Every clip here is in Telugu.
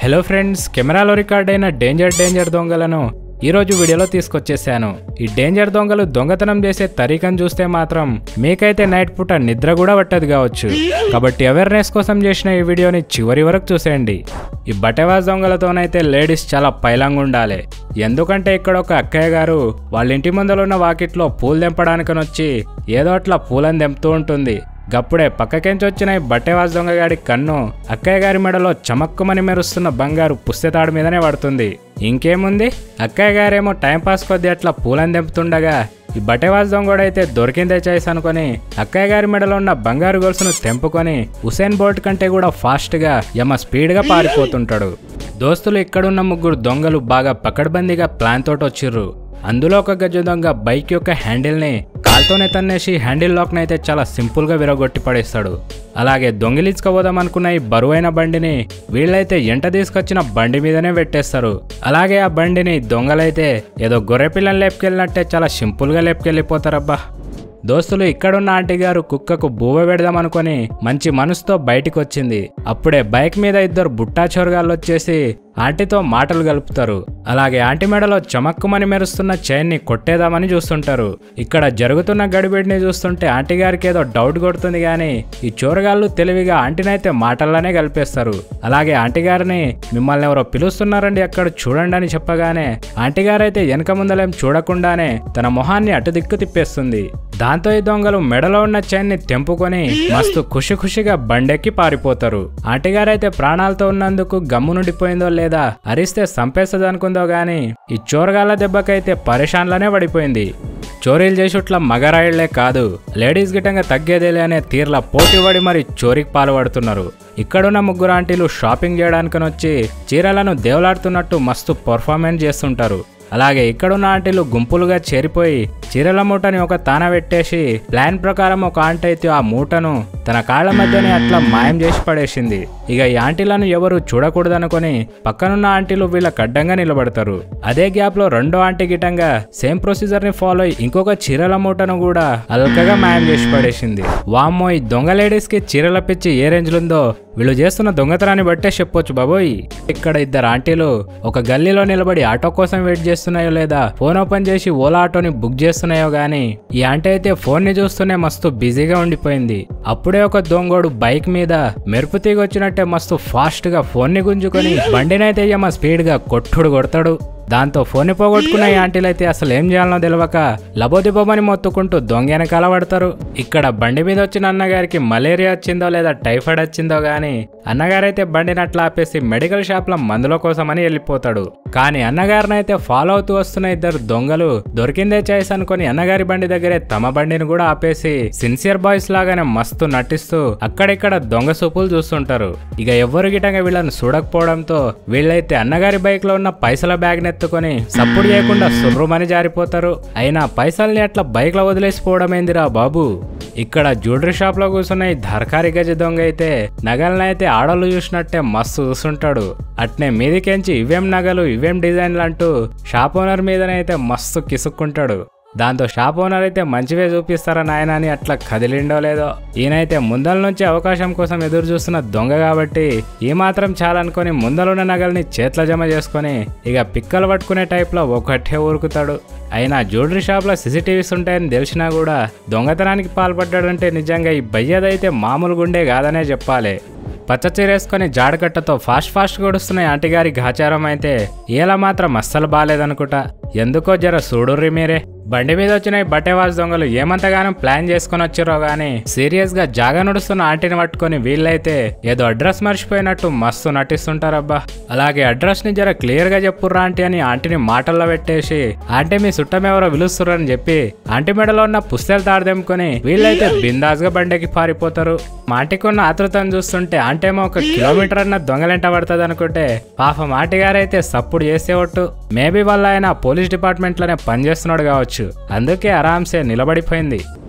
హలో ఫ్రెండ్స్ కెమెరాలో రికార్డ్ అయిన డేంజర్ డేంజర్ దొంగలను ఈ రోజు వీడియోలో తీసుకొచ్చేసాను ఈ డేంజర్ దొంగలు దొంగతనం చేసే తరీకను చూస్తే మాత్రం మీకైతే నైట్ పూట నిద్ర కూడా పట్టదు కావచ్చు కాబట్టి అవేర్నెస్ కోసం చేసిన ఈ వీడియోని చివరి వరకు చూసేయండి ఈ బటవాస్ దొంగలతోనైతే లేడీస్ చాలా పైలంగా ఉండాలి ఎందుకంటే ఇక్కడ ఒక అక్కయ్య గారు వాళ్ళ ఇంటి ముందర ఉన్న వాకిట్లో పూలు తెంపడానికని వచ్చి ఏదో అట్లా పూలను తెంపుతూ ఉంటుంది గప్పుడే పక్కకెంచి వచ్చిన ఈ బట్టెవాస్ దొంగగాడి కన్ను అక్కయ్య గారి మెడలో చమక్కుమని మెరుస్తున్న బంగారు పుస్తెతాడు మీదనే పడుతుంది ఇంకేముంది అక్కయ్య గారేమో టైంపాస్ కొద్ది అట్లా పూలని తెంపుతుండగా ఈ బట్టెవాస్ దొంగడైతే దొరికిందే చాయిస్ అనుకొని అక్కయ్య గారి మెడలో ఉన్న బంగారు గొలుసును తెంపుకొని హుసేన్ బోల్ట్ కంటే కూడా ఫాస్ట్గా యమ స్పీడ్గా పారిపోతుంటాడు దోస్తులు ఇక్కడున్న ముగ్గురు దొంగలు బాగా పకడ్బందీగా ప్లాన్ తోటి వచ్చిర్రు అందులో ఒక గజ దొంగ బైక్ యొక్క హ్యాండిల్ని కాల్తోనే తన్నేసి హ్యాండిల్ లాక్ని అయితే చాలా సింపుల్గా విరగొట్టి పడేస్తాడు అలాగే దొంగిలించుకోబోదాం అనుకున్న ఈ బరువైన బండిని వీళ్ళైతే ఎంట తీసుకొచ్చిన బండి మీదనే పెట్టేస్తారు అలాగే ఆ బండిని దొంగలైతే ఏదో గొర్రె పిల్లని లేపుకెళ్ళినట్టే చాలా సింపుల్గా లేపుకెళ్ళిపోతారబ్బా దోస్తులు ఇక్కడున్న ఆంటీ గారు కుక్కకు బూవ పెడదాం అనుకొని మంచి మనసుతో బయటికి వచ్చింది అప్పుడే బైక్ మీద ఇద్దరు బుట్టా చొరగాళ్ళు వచ్చేసి ఆంటీతో మాటలు కలుపుతారు అలాగే ఆంటీ మెడలో చమక్కుమని మెరుస్తున్న చైన్ని కొట్టేదామని చూస్తుంటారు ఇక్కడ జరుగుతున్న గడిబిడిని చూస్తుంటే ఆంటీ గారికి ఏదో డౌట్ కొడుతుంది కానీ ఈ చోరగాళ్ళు తెలివిగా ఆంటీనైతే మాటల్లోనే కలిపేస్తారు అలాగే ఆంటీ గారిని మిమ్మల్ని ఎవరో పిలుస్తున్నారండి అక్కడ చూడండి అని చెప్పగానే ఆంటీ గారైతే వెనక ముందలేం చూడకుండానే తన మొహాన్ని అటు దిక్కు తిప్పేస్తుంది దాంతో ఈ దొంగలు మెడలో ఉన్న చైన్ని తెంపుకొని మస్తు ఖుషి ఖుషిగా బండెక్కి పారిపోతారు ఆంటీ గారైతే ప్రాణాలతో ఉన్నందుకు గమ్మునుండిపోయిందో లేదా అరిస్తే సంపేస్తుంది అనుకుందో గాని ఈ చోరగాళ్ళ దెబ్బకైతే పరేషాన్లనే పడిపోయింది చోరీలు చేసుట్ల మగరాయిళ్లే కాదు లేడీస్ గిట్టంగా తగ్గేదేలే అనే తీర్ల పోటీ పడి మరి చోరీకి పాల్పడుతున్నారు ఇక్కడున్న ముగ్గురు ఆంటీలు షాపింగ్ చేయడానికని వచ్చి చీరలను దేవులాడుతున్నట్టు మస్తు పర్ఫార్మెన్స్ చేస్తుంటారు అలాగే ఇక్కడున్న ఆంటీలు గుంపులుగా చేరిపోయి చీరల మూటని ఒక తాన పెట్టేసి ప్లాన్ ప్రకారం ఒక ఆంటీ అయితే ఆ మూటను తన కాళ్ళ మధ్యనే అట్లా మాయం చేసి పడేసింది ఇక ఈ ఆంటీలను ఎవరు చూడకూడదనుకొని పక్కనున్న ఆంటీలు వీళ్ళ కడ్డంగా నిలబడతారు అదే గ్యాప్ లో రెండో ఆంటీ గిటంగా సేమ్ ప్రొసీజర్ ని ఫాలో అయ్యి ఇంకొక చీరల మూటను కూడా అల్కగా మాయం చేసి పడేసింది వామ్మో ఈ దొంగ లేడీస్ కి చీరల పిచ్చి ఏ రేంజ్ ఉందో వీళ్ళు చేస్తున్న దొంగతనాన్ని బట్టే చెప్పొచ్చు బాబోయ్ ఇక్కడ ఇద్దరు ఆంటీలు ఒక గల్లీలో నిలబడి ఆటో కోసం వెయిట్ చేస్తున్నాయో లేదా ఫోన్ ఓపెన్ చేసి ఓలా ఆటోని బుక్ చేస్తున్నాయో గానీ ఈ ఆంటీ అయితే ఫోన్ ని చూస్తూనే మస్తు బిజీగా ఉండిపోయింది అప్పుడే ఒక దొంగోడు బైక్ మీద మెరుపు తీగ వచ్చినట్టే మస్తు ఫాస్ట్ గా ఫోన్ ని గుంజుకొని బండినైతే యమ స్పీడ్ గా కొట్టుడు కొడతాడు దాంతో ఫోన్ పోగొట్టుకున్న ఈ ఆంటీలు అయితే అసలు ఏం చేయాలనో తెలియక లబోదిబోమని మొత్తుకుంటూ దొంగ వెనకాల పడతారు ఇక్కడ బండి మీద వచ్చిన అన్నగారికి మలేరియా వచ్చిందో లేదా టైఫాయిడ్ వచ్చిందో గాని అన్నగారైతే బండిని అట్లా ఆపేసి మెడికల్ షాప్ లో మందుల కోసమని వెళ్ళిపోతాడు కానీ అన్నగారిని అయితే ఫాలో అవుతూ వస్తున్న ఇద్దరు దొంగలు దొరికిందే చాయిస్ అనుకుని అన్నగారి బండి దగ్గరే తమ బండిని కూడా ఆపేసి సిన్సియర్ బాయ్స్ లాగానే మస్తు నటిస్తూ అక్కడిక్కడ దొంగ సూపులు చూస్తుంటారు ఇక ఎవ్వరు గిటంగా వీళ్ళని చూడకపోవడంతో వీళ్ళైతే అన్నగారి బైక్ లో ఉన్న పైసల బ్యాగ్ ఎత్తుకొని సప్పుడు చేయకుండా సుర్రుమని జారిపోతారు అయినా పైసల్ని అట్లా బైక్ లో వదిలేసిపోవడం ఏందిరా బాబు ఇక్కడ జ్యువెలరీ షాప్ లో కూర్చున్న ఈ ధర్కారి గజ దొంగ అయితే నగలనైతే ఆడోళ్ళు చూసినట్టే మస్తు చూస్తుంటాడు అట్నే మీదికెంచి ఇవేం నగలు ఇవేం డిజైన్లు అంటూ షాప్ ఓనర్ మీదనైతే మస్తు కిసుక్కుంటాడు దాంతో షాప్ ఓనర్ అయితే మంచివే చూపిస్తారా నాయన అని అట్లా కదిలిండో లేదో ఈయనైతే ముందల నుంచి అవకాశం కోసం ఎదురు చూస్తున్న దొంగ కాబట్టి ఈ మాత్రం చాలనుకొని ముందలున్న నగల్ని చేతిలో జమ చేసుకొని ఇక పిక్కలు పట్టుకునే టైప్లో ఒకటే ఊరుకుతాడు అయినా జ్యువెలరీ షాప్లో సీసీటీవీస్ ఉంటాయని తెలిసినా కూడా దొంగతనానికి పాల్పడ్డాడంటే నిజంగా ఈ బయ్యదైతే మామూలు గుండే కాదనే చెప్పాలి పచ్చ చీరేసుకొని జాడకట్టతో ఫాస్ట్ ఫాస్ట్ గడుస్తున్న ఆంటీగారి గాచారం అయితే ఇలా మాత్రం అస్సలు బాగాలేదనుకుంటా ఎందుకో జర చూడుర్రి మీరే బండి మీద వచ్చిన ఈ బట్టేవాస్ దొంగలు ఏమంతగానో ప్లాన్ చేసుకొని వచ్చిరో గానీ సీరియస్ గా జాగా నడుస్తున్న ఆంటీని పట్టుకొని వీళ్ళైతే ఏదో అడ్రస్ మర్చిపోయినట్టు మస్తు నటిస్తుంటారబ్బా అలాగే అడ్రస్ ని జర క్లియర్ గా చెప్పుర్రా ఆంటీ అని ఆంటీని మాటల్లో పెట్టేసి ఆంటీ మీ చుట్టం ఎవరో పిలుస్తుర్రని చెప్పి ఆంటీ మెడలో ఉన్న పుస్తలు తాడదెంపుకొని వీళ్ళైతే బిందాస్ గా బండికి పారిపోతారు మా ఆంటీకి ఉన్న ఆతృతను చూస్తుంటే ఆంటేమో ఒక కిలోమీటర్ అన్న దొంగలెంట పడుతుంది అనుకుంటే పాపం ఆంటీ గారైతే సప్పుడు చేసేవట్టు మేబీ వల్ల ఆయన పోలీస్ డిపార్ట్మెంట్ లోనే పనిచేస్తున్నాడు కావచ్చు అందుకే ఆరాంసే నిలబడిపోయింది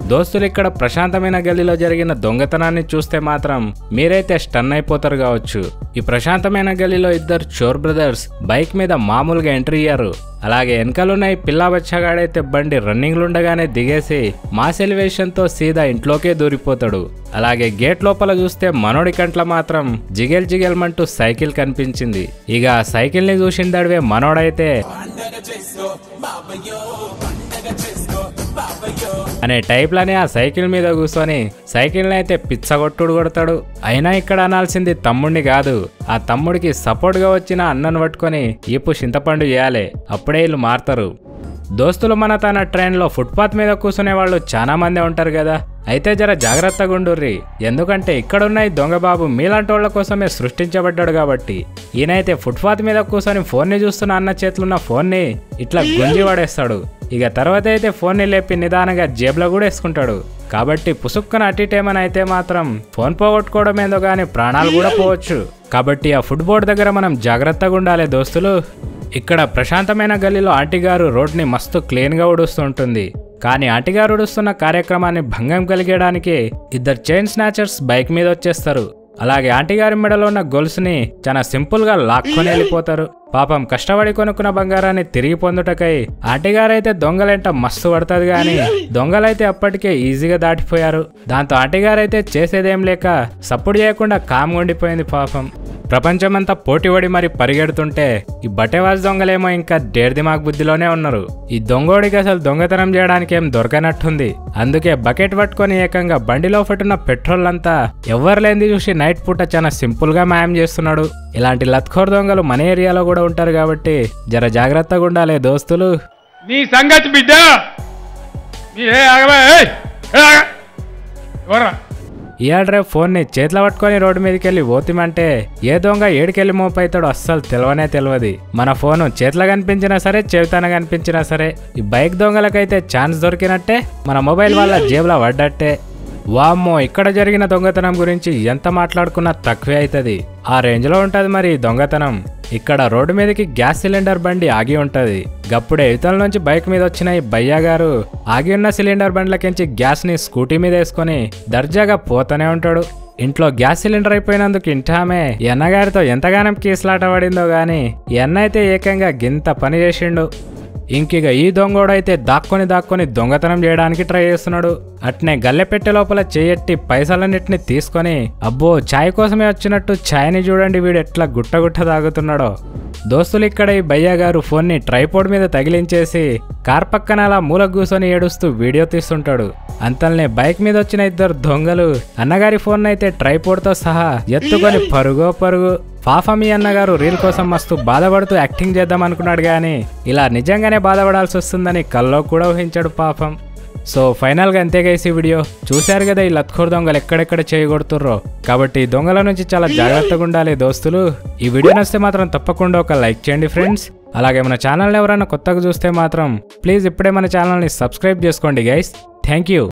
దోస్తులు ఇక్కడ ప్రశాంతమైన గల్లీలో జరిగిన దొంగతనాన్ని చూస్తే మాత్రం మీరైతే స్టన్ అయిపోతారు కావచ్చు ఈ ప్రశాంతమైన గల్లీలో ఇద్దరు చోర్ బ్రదర్స్ బైక్ మీద మామూలుగా ఎంట్రీ అయ్యారు అలాగే వెనకాలన్న ఈ పిల్ల బచ్చగాడైతే బండి రన్నింగ్ ఉండగానే దిగేసి మాస్ ఎలివేషన్ తో సీదా ఇంట్లోకే దూరిపోతాడు అలాగే గేట్ లోపల చూస్తే మనోడి కంట్ల మాత్రం జిగెల్ జిగెల్మంటూ సైకిల్ కనిపించింది ఇక ఆ సైకిల్ ని చూసిందడివే మనోడైతే అనే టైప్లోనే ఆ సైకిల్ మీద కూర్చొని సైకిల్ని అయితే పిచ్చగొట్టుడు కొడతాడు అయినా ఇక్కడ అనాల్సింది తమ్ముడిని కాదు ఆ తమ్ముడికి సపోర్ట్గా వచ్చిన అన్నను పట్టుకొని ఈపు చింతపండు చేయాలి అప్పుడే వీళ్ళు మారుతారు దోస్తులు మన తన ట్రైన్లో ఫుట్పాత్ మీద కూర్చునే వాళ్ళు చాలా మంది ఉంటారు కదా అయితే జర జాగ్రత్తగా ఉండుర్రి ఎందుకంటే ఇక్కడున్న ఈ దొంగబాబు మీలాంటి వాళ్ళ కోసమే సృష్టించబడ్డాడు కాబట్టి ఈయనైతే ఫుట్పాత్ మీద కూర్చొని ఫోన్ని చూస్తున్న అన్న చేతులున్న ఫోన్ని ఇట్లా గుంజి పడేస్తాడు ఇక తర్వాత అయితే ఫోన్ని లేపి నిదానంగా జేబులో కూడా వేసుకుంటాడు కాబట్టి పుసుక్కున అటిటేమని అయితే మాత్రం ఫోన్ పోగొట్టుకోవడం ఏందో కానీ ప్రాణాలు కూడా పోవచ్చు కాబట్టి ఆ ఫుట్బోర్డ్ దగ్గర మనం జాగ్రత్తగా ఉండాలి దోస్తులు ఇక్కడ ప్రశాంతమైన గల్లీలో ఆంటీగారు రోడ్ని మస్తు క్లీన్గా ఉడుస్తుంటుంది కానీ ఆంటీగారు ఉడుస్తున్న కార్యక్రమాన్ని భంగం కలిగేయడానికి ఇద్దరు చైన్ స్నాచర్స్ బైక్ మీద వచ్చేస్తారు అలాగే ఆంటీగారి మెడలో ఉన్న గొలుసుని చాలా సింపుల్ గా లాక్కొని వెళ్ళిపోతారు పాపం కష్టపడి కొనుక్కున్న బంగారాన్ని తిరిగి పొందుటకై ఆంటీగారైతే దొంగలంట మస్తు పడుతుంది గాని దొంగలైతే అప్పటికే ఈజీగా దాటిపోయారు దాంతో ఆంటీగారైతే చేసేదేం లేక సప్పుడు చేయకుండా కామ్గా ఉండిపోయింది పాపం ప్రపంచమంతా పోటీపడి మరి పరిగెడుతుంటే ఈ బట్టెవాజ్ దొంగలేమో ఇంకా డేర్ దిమాగ్ బుద్ధిలోనే ఉన్నారు ఈ దొంగోడికి అసలు దొంగతనం చేయడానికి ఏం దొరకనట్టుంది అందుకే బకెట్ పట్టుకొని ఏకంగా బండిలో పట్టున్న పెట్రోల్ అంతా ఎవ్వరు లేనిది చూసి నైట్ పూట చాలా సింపుల్ గా మాయం చేస్తున్నాడు ఇలాంటి లత్ఖోర్ దొంగలు మన ఏరియాలో కూడా ఉంటారు కాబట్టి జర జాగ్రత్తగా ఉండాలి దోస్తులు నీ సంగతి బిడ్డ నీ ఏ ఆగవా ఏయ్! ఏ ఆగ! ఎవర్రా ఇయాడ రేపు ఫోన్ని చేతిలో పట్టుకొని రోడ్డు మీదకి వెళ్ళి పోతిమంటే ఏ దొంగ ఏడికెళ్ళి మోపైతాడో అస్సలు తెలియనే తెలియదు మన ఫోను చేతిలో కనిపించినా సరే చెవితాన కనిపించినా సరే ఈ బైక్ దొంగలకైతే ఛాన్స్ దొరికినట్టే మన మొబైల్ వాళ్ళ జేబులో పడ్డట్టే వామ్మో ఇక్కడ జరిగిన దొంగతనం గురించి ఎంత మాట్లాడుకున్నా తక్కువే అవుతుంది ఆ రేంజ్లో ఉంటుంది మరి ఈ దొంగతనం ఇక్కడ రోడ్డు మీదకి గ్యాస్ సిలిండర్ బండి ఆగి ఉంటది గప్పుడే ఇతల నుంచి బైక్ మీద వచ్చిన ఈ బయ్య గారు ఆగి ఉన్న సిలిండర్ బండ్లకించి గ్యాస్ ని స్కూటీ మీద వేసుకొని దర్జాగా పోతూనే ఉంటాడు ఇంట్లో గ్యాస్ సిలిండర్ అయిపోయినందుకు ఇంటామే ఈ అన్నగారితో ఎంతగానం కీసులాట పడిందో గాని ఈ అన్న అయితే ఏకంగా గింత పని చేసిండు ఇంకిగ ఈ దొంగోడైతే దాక్కొని దాక్కొని దొంగతనం చేయడానికి ట్రై చేస్తున్నాడు అట్నే గల్లె పెట్టె లోపల చేయట్టి పైసలన్నిటిని తీసుకొని అబ్బో ఛాయ్ కోసమే వచ్చినట్టు ఛాయ్ని చూడండి వీడు ఎట్లా గుట్ట గుట్ట తాగుతున్నాడో దోస్తులు ఇక్కడ ఈ భయ్య గారు ఫోన్ని ట్రైపోర్డ్ మీద తగిలించేసి కార్ పక్కన అలా మూల కూర్చొని ఏడుస్తూ వీడియో తీస్తుంటాడు అంతల్నే బైక్ మీద వచ్చిన ఇద్దరు దొంగలు అన్నగారి ఫోన్ అయితే ట్రైపోర్డ్తో సహా ఎత్తుకొని పరుగో పరుగు పాపం ఈ అన్నగారు రీల్ కోసం మస్తు బాధపడుతూ యాక్టింగ్ చేద్దాం అనుకున్నాడు కానీ ఇలా నిజంగానే బాధపడాల్సి వస్తుందని కల్లో కూడా ఊహించాడు పాపం సో ఫైనల్గా అంతే గైస్ ఈ వీడియో చూశారు కదా ఈ లత్ఖోర్ దొంగలు ఎక్కడెక్కడ చేయగొడుతుర్రో కాబట్టి ఈ దొంగల నుంచి చాలా జాగ్రత్తగా ఉండాలి దోస్తులు ఈ వీడియో నచ్చితే మాత్రం తప్పకుండా ఒక లైక్ చేయండి ఫ్రెండ్స్ అలాగే మన ఛానల్ ఎవరైనా కొత్తగా చూస్తే మాత్రం ప్లీజ్ ఇప్పుడే మన ఛానల్ని సబ్స్క్రైబ్ చేసుకోండి గైస్ థ్యాంక్ యూ